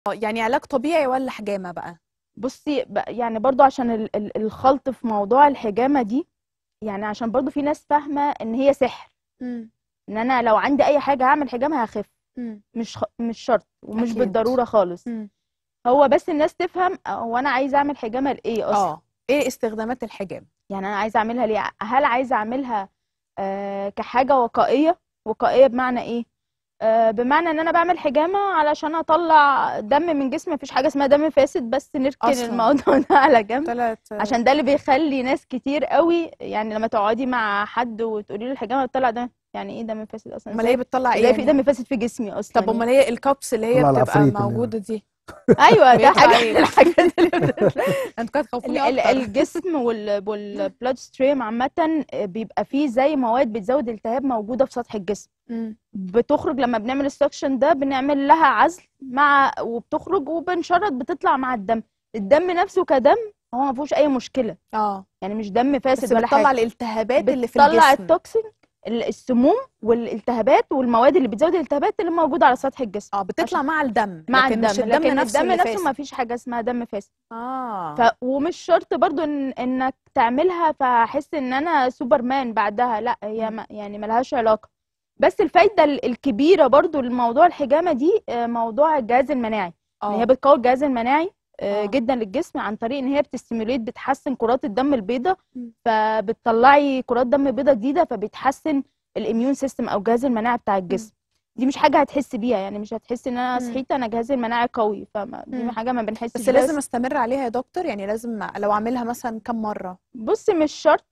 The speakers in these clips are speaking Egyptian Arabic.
اه يعني علاج طبيعي ولا حجامه بقى بصي ب- يعني برضو عشان ال- ال- الخلط في موضوع الحجامة دي يعني عشان برضو في ناس فاهمة ان هي سحر مم. ان انا لو عندي اي حاجة هعمل حجامة هخف مم. مش خ... مش شرط ومش أكيد. بالضرورة خالص مم. هو بس الناس تفهم هو انا عايزة اعمل حجامة لايه اصلا اه ايه استخدامات الحجام يعني انا عايزة اعملها ليه هل عايزة اعملها آه كحاجة وقائية وقائية بمعنى ايه آه بمعنى ان انا بعمل حجامة علشان اطلع دم من جسمي مفيش حاجة اسمها دم فاسد بس نركن أصلاً. الموضوع ده على جنب طلعت عشان ده اللي بيخلي ناس كتير قوي يعني لما تقعدي مع حد وتقولي له الحجامه بتطلع دم يعني ايه دم فاسد اصلا امال هي بتطلع ايه ازاي في يعني؟ دم فاسد في جسمي اصلا طب امال هي الكابس اللي هي طلع بتبقى العفريت اللي- موجوده دي ايوه ده بيطلع حاجه إيه؟ من الحاجات اللي بتطلع. انتوا كده ال- تخوفوني ال- اكتر الجسم وال والبلاد ستريم عامه بيبقى فيه زي مواد بتزود التهاب موجوده في سطح الجسم مم. بتخرج لما بنعمل السكشن ده بنعمل لها عزل مع وبتخرج وبنشرط بتطلع مع الدم الدم نفسه كدم هو ما فيهوش اي مشكله اه يعني مش دم بس فاسد ولا حاجه بتطلع الالتهابات اللي في بتطلع الجسم التوكسين ال- السموم والالتهابات والمواد اللي بتزود الالتهابات اللي موجوده على سطح الجسم اه بتطلع مع الدم مع لكن الدم مش الدم لكن نفسه الدم اللي نفسه ما فاسد فيش حاجه اسمها دم فاسد اه ف... ومش شرط برضو إن... انك تعملها فاحس ان انا سوبرمان بعدها لا هي مم. ما... يعني ملهاش علاقه بس الفايده ال- الكبيره برضو لموضوع الحجامه دي آه، موضوع الجهاز المناعي ان هي اه بتقوي الجهاز المناعي آه، آه. جدا للجسم عن طريق ان هي بتستيموليت بتحسن كرات الدم البيضاء مم. فبتطلعي كرات دم بيضاء جديده فبتحسن الاميون سيستم او الجهاز المناعي بتاع الجسم دي مش حاجه هتحس بيها يعني مش هتحس ان انا مم. صحيت انا جهازي المناعي قوي فما دي مم. حاجه ما بنحسش بس بيها لازم استمر عليها يا دكتور يعني لازم لو اعملها مثلا كم مره بصي مش شرط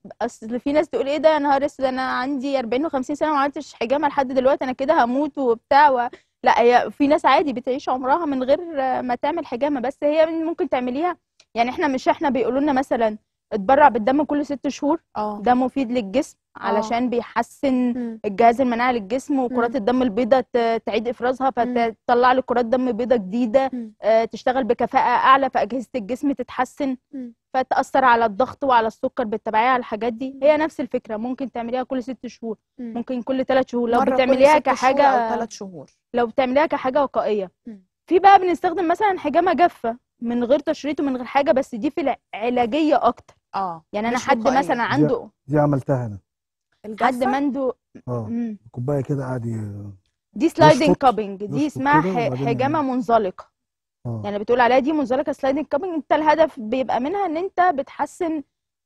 اصل في ناس تقول ايه ده يا نهار اسود انا عندي 40 و50 سنه وما عملتش حجامه لحد دلوقتي انا كده هموت وبتاع و... لا هي في ناس عادي بتعيش عمرها من غير ما تعمل حجامه بس هي ممكن تعمليها يعني احنا مش احنا بيقولوا لنا مثلا اتبرع بالدم كل ست شهور اه ده مفيد للجسم علشان بيحسن مم. الجهاز المناعي للجسم وكرات مم. الدم البيضاء ت- تعيد افرازها مم. فتطلع لك كرات دم بيضاء جديده مم. آه، تشتغل بكفاءه اعلى فاجهزه الجسم تتحسن مم. فتأثر على الضغط وعلى السكر بالتبعية على الحاجات دي هي نفس الفكرة ممكن تعمليها كل ست شهور مم. ممكن كل ثلاث شهور لو مرة كل بتعمليها ست شهور كحاجة او ثلاث شهور لو بتعمليها كحاجة وقائية مم. في بقى بنستخدم مثلا حجامة جافة من غير تشريط ومن غير حاجة بس دي في العلاجية أكتر اه يعني أنا مش حد وقائية. مثلا عنده دي عملتها انا حد الجافة ما عنده اه مم. كوبايه كده قاعد ي- دي سلايدنج يشفط- كابنج دي يشفط اسمها كده ح- وبعدين حجامة منزلقة اه يعني بتقول عليها دي منزلقة سلايدنج كابنج انت الهدف بيبقى منها ان انت بتحسن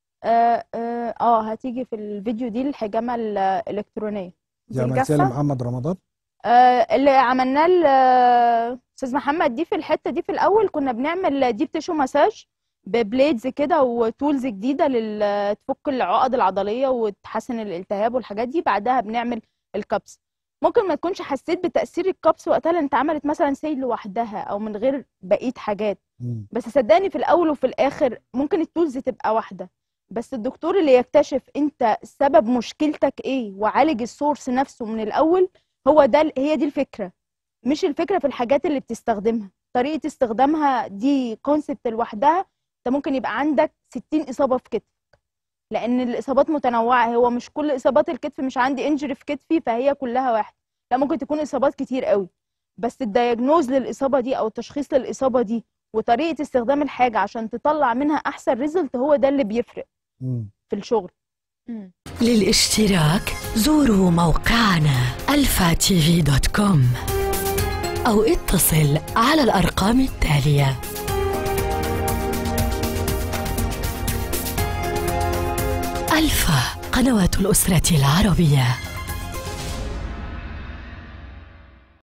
اه, آه, آه هتيجي في الفيديو دي الحجامة الإلكترونية دي عملتها الجافة؟ لمحمد رمضان آه، اللي عملناه ل- استاذ محمد دي في الحته دي في الاول كنا بنعمل ديب تيشو مساج ببليدز كده وتولز جديده لل تفك العقد العضليه وتحسن الالتهاب والحاجات دي بعدها بنعمل الكبس ممكن ما تكونش حسيت بتاثير الكبس وقتها لان اتعملت مثلا سيل لوحدها او من غير بقيه حاجات مم. بس صدقني في الاول وفي الاخر ممكن التولز تبقى واحده بس الدكتور اللي يكتشف انت سبب مشكلتك ايه وعالج السورس نفسه من الاول هو ده هي دي الفكره مش الفكره في الحاجات اللي بتستخدمها طريقه استخدامها دي كونسبت لوحدها انت ممكن يبقى عندك 60 اصابه في كتفك لان الاصابات متنوعه هو مش كل اصابات الكتف مش عندي انجري في كتفي فهي كلها واحد لا ممكن تكون اصابات كتير قوي بس الدياجنوز للاصابه دي او التشخيص للاصابه دي وطريقه استخدام الحاجه عشان تطلع منها احسن ريزلت هو ده اللي بيفرق مم. في الشغل مم. للاشتراك زوروا موقعنا الفا تي في دوت كوم أو اتصل على الأرقام التالية ألفا قنوات الأسرة العربية